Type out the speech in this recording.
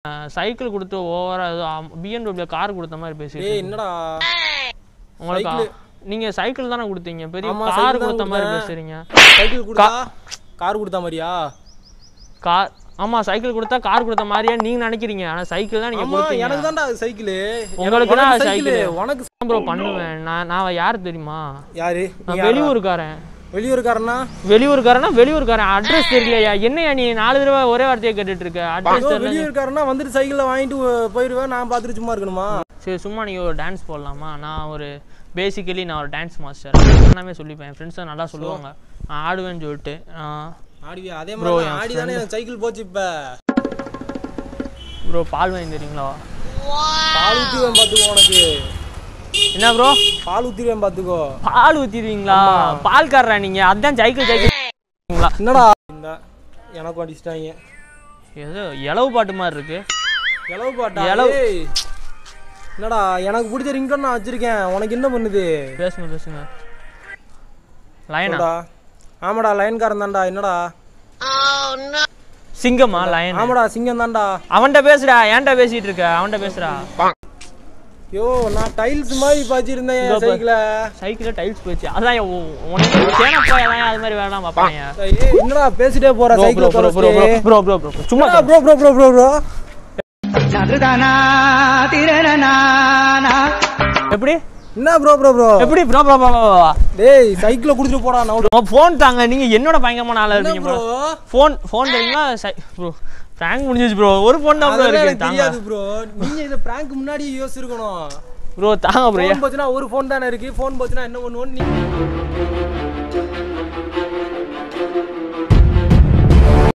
Cycle கொடுத்து ஓவரா ஏதோ பிஎன்டபிள்யூ கார் கொடுத்த மாதிரி பேசிட்டு டேய் என்னடா உங்களுக்கு cycle. நீங்க சைக்கிள் தானே கொடுத்தீங்க பெரிய ஆமா, கார் cycle தான் கொடுத்த மாதிரி கொடுத்தேன். பேசுறீங்க சைக்கிள் கொடுத்தா கார் கொடுத்தா மாதிரியா கார் ஆமா சைக்கிள் கொடுத்தா கார் கொடுத்த மாதிரியா நீங்க நினைக்கிறீங்க ஆனா சைக்கிள் தான் நீங்க ஆமா கொடுத்தீங்க எனக்கு தான்டா சைக்கிள் உங்களுக்கு தான் சைக்கிள் cycle. உனக்கு ப்ரோ பண்ணுவேன் நான் நான் யார் தெரியுமா யாரு நான் வெளியூருக்காரன் வெளியூருக்காரனா வெளியூருக்காரனா வெளியூருக்காரன் அட்ரஸ் தெரியலையா என்னையா நீ நாலு தடவை ஒரே வார்த்தையை கேட்டுட்டு இருக்க அட்ரஸ் தெரியல வெளியூருக்காரனா வந்துட்டு சைக்கிள்ல வாங்கிட்டு போ- போயிருவேன் நான் பார்த்துட்டு சும்மா இருக்கணுமா சரி சும்மா நீங்க ஒரு டான்ஸ் போடலாமா நான் ஒரு பேசிக்கலி நான் ஒரு டான்ஸ் மாஸ்டர் எல்லாமே சொல்லிப்பேன் என் ஃப்ரெண்ட்ஸ் நல்லா சொல்லுவாங்க நான் ஆடுவேன்னு சொல்லிட்டு ஆடிவியா அதே Bro, மாதிரி என் ஆடி தானே எனக்கு சைக்கிள் போச்சு இப்ப ப்ரோ பால் வாங்கி தரீங்களா பால் ஊத்திடுவேன் பாத்துக்கோ உனக்கு என்ன ப்ரோ பால் ஊத்திடுவேன் பாத்துக்கோ பால் ஊத்திடுவீங்களா பால் காரரா நீங்க அதான் சைக்கிள் சைக்கிள் என்னடா இந்த எனக்கு அடிச்சிட்டாங்க ஏதோ இளவு பாட்டு மாதிரி இருக்கு எலவு பாட்டா எலவு. ஏய். என்னடா எனக்கு பிடிச்ச ரிங்டோன் நான் வச்சிருக்கேன் உனக்கு என்ன பண்ணுது பேசுங்க பேசுங்க லயனா சொல்டா ஆமாடா லைன்காரன் தான்டா என்னடா சிங்கமா லயன் ஆமாடா சிங்கம் தான்டா அவன்கிட்ட பேசுடா ஏன்டா பேசிட்டு இருக்க அவன்கிட்ட பேசுடா யோ நான் டைல்ஸ் மாதிரி பாய்ச்சிருந்தேன் இதோ என் பாரு. சைக்கிள சைக்கிள்ல டைல்ஸ் போச்சு அதான் உ- உனக்கு சேனப்பா எல்லாம் அது மாதிரி வேணாம் பாப்பாங்க ஏய் என்னடா பேசிட்டே போற bro bro cycle bro bro bro bro bro bro சும்மா bro bro bro bro bro எப்படி என்ன ப்ரோ ப்ரோ ப்ரோ எப்படி ப்ரோ ப்ரோ ப்ரோ டேய் சைக்கிள குடுத்துட்டு போடா நான் ஃபோன் தாங்க நீங்க என்னோட பயங்கரமான ஆளா இருக்கீங்க ப்ரோ ப்ரோ ஃபோன் ஃபோன் தெரியுங்களா ப்ரோ பிராங்க் முடிஞ்சிச்சு ப்ரோ ஒரு ஃபோன் தான் ப்ரோ அதெல்லாம் இருக்கு எனக்கு தாங்க தெரியாது ப்ரோ நீங்க இத பிராங்க் முன்னாடி யோசிச்சிருக்கணும் ப்ரோ தாங்க ப்ரோ ஃபோன் போச்சுனா ஒரு ஃபோன் தானே இருக்கு ஃபோன் போச்சுனா என்ன பண்ணுவோன்னு நீங்க